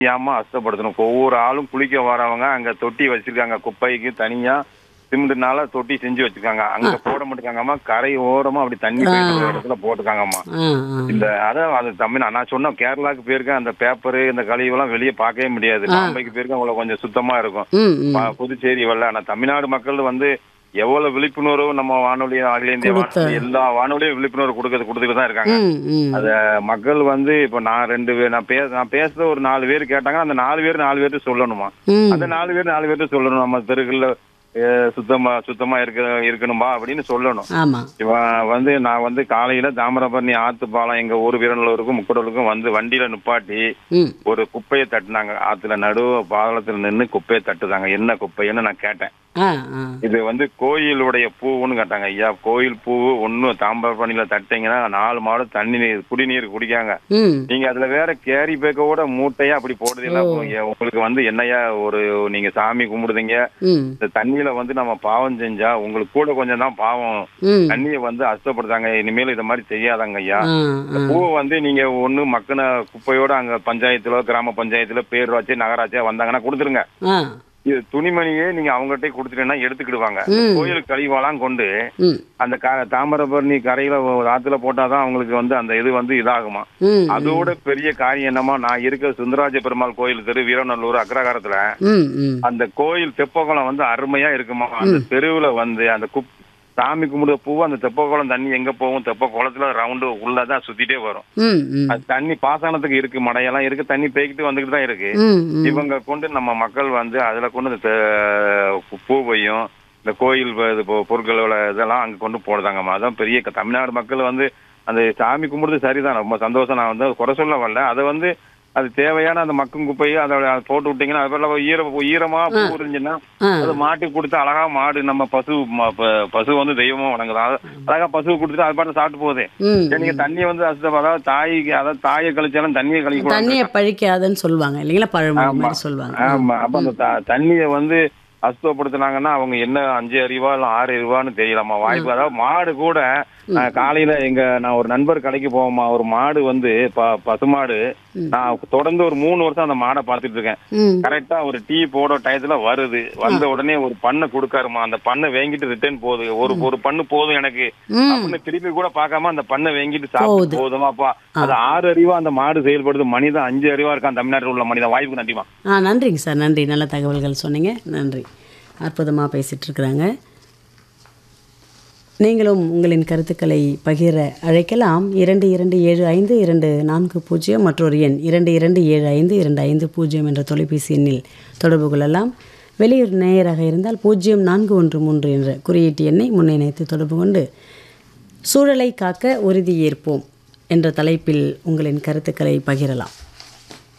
ஏமா அசுத்தப்படுத்தணும் ஒவ்வொரு ஆளும் குளிக்க வரவங்க அங்க தொட்டி வச்சிருக்காங்க குப்பைக்கு தனியா சிமெண்ட்னால தொட்டி செஞ்சு வச்சிருக்காங்க அங்க போட மாட்டேங்காங்கம்மா கரை ஓரமா அப்படி தண்ணி போயிட்டு ஒரு இடத்துல போட்டுருக்காங்கம்மா ஆ ஆ இந்த அதான் அது தமிழ் நான் சொன்னேன் கேரளாக்கு போயிருக்கேன் அந்த பேப்பரு இந்த கழிவெல்லாம் வெளியே பார்க்கவே முடியாது பாம்பேக்கு போயிருக்கேன் அவ்வளவு கொஞ்சம் சுத்தமா இருக்கும் ம் ம் பா- புதுச்சேரி வரல ஆனா தமிழ்நாடு மக்கள் வந்து எவ்வளவு விழிப்புணர்வு நம்ம வானொலி அகில இந்திய வானொலி எல்லா வானொலியும் விழிப்புணர்வு கொடுக்கறது கொடுத்துட்டு தான் இருக்காங்க ம் ம் அத மக்கள் வந்து இப்ப நான் ரெண்டு பேர் நான் பேச நான் பேசுற ஒரு நாலு பேர் கேட்டாங்க அந்த நாலு பேர் நாலு பேர்ட்டு சொல்லணுமா ம் அந்த நாலு பேர் நாலு பேர்ட்டு சொல்லணும் நம்ம தெருக்கள்ல அஹ், சுத்தமா சுத்தமா இருக்க இருக்கணுமா அப்படின்னு சொல்லணும் ஆமாம் இவன் வந்து நான் வந்து காலையில தாமிரபரணி ஆத்து பாலம் எங்க ஊர் வீரநல்லூருக்கும் முக்கடலுக்கும் வந்து வண்டியில நிப்பாட்டி ம் ஒரு குப்பையை தட்டுனாங்க ஆத்துல நடு பாலத்துல நின்னு குப்பையை தட்டுதாங்க என்ன குப்பைன்னு நான் கேட்டேன் ஆ ஆ இது வந்து கோயிலுடைய பூவுன்னு கேட்டாங்க ஐயா கோயில் பூ ஒன்னும் தாமிரபரணியில தட்டிங்கன்னா நாலு மாடு தண்ணி நீர் குடிநீர் குடிக்காங்க ம் நீங்க அதுல வேற கேரி பேக்கோட மூட்டையா அப்படி போடுறீங்களா உங்களுக்கு வந்து என்னையா ஒரு நீங்க சாமி கும்பிடுதீங்க ம் இந்த தண்ணியில வந்து நம்ம பாவம் செஞ்சா உங்களுக்கு கூட கொஞ்சம் தான் பாவம் ம் தண்ணியை வந்து அசுத்தப்படுத்தாங்க இனிமேல் இத மாதிரி செய்யாதாங்க ஐயா ஆ இந்த ஆ பூவை வந்து நீங்க ஒண்ணு மக்கின குப்பையோட அங்க பஞ்சாயத்துல கிராம பஞ்சாயத்துல பேரூராட்சி நகராட்சியா வந்தாங்கன்னா கொடுத்துருங்க ஆ இது துணிமணியே நீங்க அவங்ககிட்ட கொடுத்துட்டீங்கன்னா எடுத்துக்கிடுவாங்க ம். கோயிலுக்கு கழிவாலாம் கொண்டு ம் அந்த க- தாமிரபரணி கரையில ஒரு ஆத்துல போட்டாதான் அவங்களுக்கு வந்து அந்த இது வந்து இதாகுமா ம் அதோட பெரிய காரியம் என்னமா நான் இருக்க சுந்தராஜ பெருமாள் கோயில் தெரு வீரநல்லூர் அக்ரகாரத்துல ம் ம் அந்த கோயில் தெப்பகுளம் வந்து அருமையா இருக்குமா அந்த தெருவுல வந்து அந்த குப் சாமி கும்பிடுற பூவு அந்த தெப்பகுளம் தண்ணி எங்க போகும் தெப்ப குளத்துல ரவுண்டு உள்ளதான் சுத்திட்டே வரும் ம் ம் அது தண்ணி பாசனத்துக்கு இருக்கு மடையெல்லாம் இருக்கு தண்ணி பேய்கிட்டு வந்துகிட்டு தான் இருக்கு ம் ம் இவங்க கொண்டு நம்ம மக்கள் வந்து அதுல கொண்டு இந்த தெ- பூவையும் இந்த கோயில் வ- இது பொ- பொருட்களோட இதெல்லாம் அங்க கொண்டு போடுதாங்கம்மா அதான் பெரிய க- தமிழ்நாடு மக்கள் வந்து அந்த சாமி கும்பிடுறது சரிதான் ரொம்ப சந்தோஷம் நான் வந்து குறை சொல்ல வரல அதை வந்து அது தேவையான அந்த மக்கும் குப்பையை அதோட அதை போட்டு விட்டீங்கன்னா அது போல ஈர ஈரமா பூ இருந்துச்சுன்னா ஆ அது மாட்டுக்கு கொடுத்து அழகா மாடு நம்ம பசு ம- ப- பசு வந்து தெய்வமா வணங்குது அது அழகா பசு கொடுத்துட்டு அது பாட்டு சாப்பிட்டு போகுது ம் சரி, நீங்க தண்ணியை வந்து அசுத்தம் அதாவது தாய்க்கு அதாவது தாயை கழிச்சாலும் தண்ணியை கழிக்க தண்ணியை பழிக்காதுன்னு சொல்லுவாங்க இல்லைங்களா பழமொழி மாதிரி சொல்லுவாங்க ஆமா அப்ப அந்த த- தண்ணிய வந்து அசுத்தப்படுத்தினாங்கன்னா அவங்க என்ன அஞ்சு அறிவா இல்ல ஆறு அறிவான்னு தெரியலாமா வாய்ப்பு அதாவது மாடு கூட நான் காலையில எங்க நான் ஒரு நண்பர் கடைக்கு போவோமா ஒரு மாடு வந்து ப- பசுமாடு நான் தொடர்ந்து ஒரு மூணு வருஷம் அந்த மாடை பார்த்துட்டு இருக்கேன் ம் கரெக்டா ஒரு டீ போட டயத்துல வருது வந்த உடனே ஒரு பண்ணை கொடுக்காருமா அந்த பண்ணை வாங்கிட்டு ரிட்டர்ன் போகுது ஒரு ஒரு பண்ணு போதும் எனக்கு ம் அப்படின்னு திருப்பி கூட பார்க்காம அந்த பண்ணை வாங்கிட்டு சாப்பிட்டு போதுமாப்பா அது ஆறு அறிவா அந்த மாடு செயல்படுது மனிதன் அஞ்சு அறிவா இருக்கான் தமிழ்நாட்டில் உள்ள மனிதன் வாய்ப்பு நன்றிமா ஆ நன்றிங்க சார் நன்றி நல்ல தகவல்கள் சொன்னீங்க நன்றி அற்புதமாக பேசிகிட்டு இருக்கிறாங்க நீங்களும் உங்களின் கருத்துக்களை பகிர அழைக்கலாம் இரண்டு இரண்டு ஏழு ஐந்து இரண்டு நான்கு பூஜ்ஜியம் மற்றொரு எண் இரண்டு இரண்டு ஏழு ஐந்து இரண்டு ஐந்து பூஜ்ஜியம் என்ற தொலைபேசி எண்ணில் தொடர்பு கொள்ளலாம் வெளியூர் நேயராக இருந்தால் பூஜ்ஜியம் நான்கு ஒன்று மூன்று என்ற குறியீட்டு எண்ணை முன்னிணைத்து தொடர்பு கொண்டு சூழலை காக்க உறுதியேற்போம் என்ற தலைப்பில் உங்களின் கருத்துக்களை பகிரலாம்